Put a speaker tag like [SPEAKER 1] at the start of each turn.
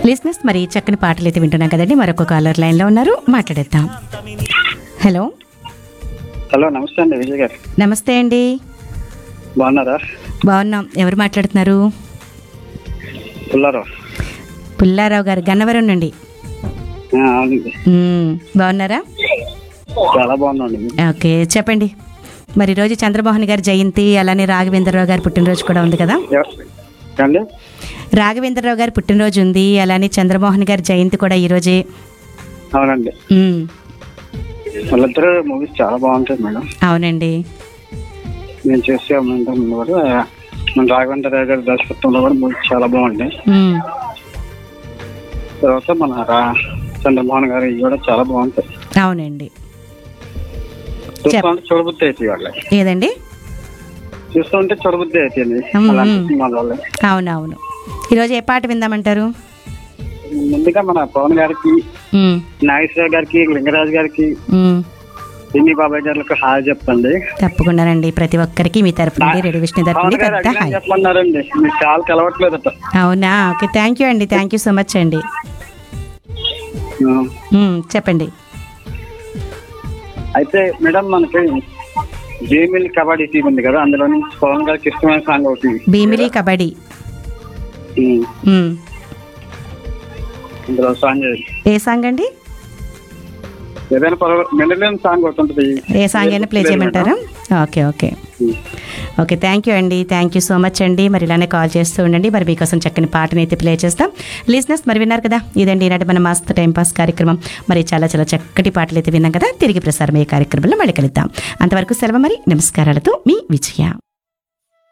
[SPEAKER 1] లిస్నెస్ మరి చక్కని పాటలు అయితే వింటున్నాం కదండి మరొక కాలర్ లైన్లో ఉన్నారు మాట్లాడేద్దాం హలో
[SPEAKER 2] హలో నమస్తే అండి విజయ్ గారు
[SPEAKER 1] నమస్తే అండి
[SPEAKER 2] బాగున్నారా
[SPEAKER 1] బాగున్నాం ఎవరు మాట్లాడుతున్నారు
[SPEAKER 2] పుల్లారావు
[SPEAKER 1] పుల్లారావు గారు గన్నవరం నుండి
[SPEAKER 2] ఆ, అవునండి
[SPEAKER 1] మ్మ్, బాగున్నారా
[SPEAKER 2] చాలా బాగుందండి
[SPEAKER 1] ఓకే చెప్పండి మరి ఈరోజు చంద్రమోహన్ గారి జయంతి అలానే రాఘవేంద్రరావు గారి పుట్టినరోజు కూడా ఉంది కదా
[SPEAKER 2] ఎవ- అండి
[SPEAKER 1] రాఘవేంద్రరావు గారి పుట్టినరోజు ఉంది అలానే చంద్రమోహన్ గారి జయంతి కూడా ఈరోజే
[SPEAKER 2] అవునండి
[SPEAKER 1] మ్మ్,
[SPEAKER 2] వాళ్ళిద్దరు మూవీస్ చాలా బాగుంటాయి మేడం
[SPEAKER 1] అవునండి
[SPEAKER 2] నేను చేసే ముందు ముందు కూడా మన రాఘవేంద్ర రావు గారి దర్శకత్వంలో కూడా మూవీస్ చాలా బాగుంటాయి
[SPEAKER 1] మ్మ్,
[SPEAKER 2] తర్వాత మన రా చంద్రమోహన్ గారు ఇవి కూడా చాలా బాగుంటాయి
[SPEAKER 1] అవునండి
[SPEAKER 2] చూస్తుంటే చూడబుద్ధి అవుతాయి వాళ్ళకి
[SPEAKER 1] ఏదండి
[SPEAKER 2] చూస్తుంటే చూడబుద్ధి అవుతాయండి
[SPEAKER 1] మ్మ్.
[SPEAKER 2] అలాంటి సినిమాల వల్ల
[SPEAKER 1] అవునవును ఈరోజు ఏ పాట విందామంటారు
[SPEAKER 2] ముందుగా మన పవన్ గారికి
[SPEAKER 1] మ్మ్,
[SPEAKER 2] నాగేశ్వరరావు గారికి లింగరాజు గారికి
[SPEAKER 1] మ్మ్.
[SPEAKER 2] ఎన్ని బాబాయ్ గారికి హాయ్ చెప్పండి
[SPEAKER 1] తప్పకుండానండి ప్రతి ఒక్కరికి మీ తరపు నుండి రెడీ విష్ణు తరపు
[SPEAKER 2] పవన్
[SPEAKER 1] నుండి
[SPEAKER 2] గారు
[SPEAKER 1] పెద్ద
[SPEAKER 2] అడిగినా
[SPEAKER 1] హాయ్
[SPEAKER 2] చెప్పమన్నారండి మీకు చాలా కలవట్లేదట
[SPEAKER 1] అవునా ఓకే థ్యాంక్ యూ అండి థ్యాంక్ యూ సో మచ్ అండి
[SPEAKER 2] ఆ.
[SPEAKER 1] మ్మ్, చెప్పండి
[SPEAKER 2] అయితే మేడం మనకి జేమిల్ కబడ్డీ టీం ఉంది కదా అందులో నుంచి పవన్ గారికి ఇష్టమైన సాంగ్ ఒకటి
[SPEAKER 1] భీమిలి కబడ్డీ
[SPEAKER 2] ఉమ్.
[SPEAKER 1] మ్మ్.
[SPEAKER 2] అందులో సాంగ్
[SPEAKER 1] ఏ సాంగ్ అండి
[SPEAKER 2] ఏదైనా పర్వాలేదు మెడలేని సాంగ్ ఒకటి ఉంటుంది
[SPEAKER 1] ఏ సాంగ్ అయినా ప్లే చేయమంటారా okay okay
[SPEAKER 2] um.
[SPEAKER 1] Okay thank you అండి థ్యాంక్ యూ సో మచ్ అండి మరి ఇలానే కాల్ చేస్తూ ఉండండి మరి మీకోసం చక్కని పాటని అయితే ప్లే చేస్తాం లిజినెస్ మరి విన్నారు కదా ఇదండి ఈనాటి మన మస్త్ టైం పాస్ కార్యక్రమం మరి చాలా చాలా చక్కటి పాటలు అయితే విన్నాం కదా తిరిగి ప్రసారం అయ్యే కార్యక్రమంలో మళ్ళీ కలుద్దాం అంతవరకు సెలవు మరి నమస్కారాలతో మీ విజయ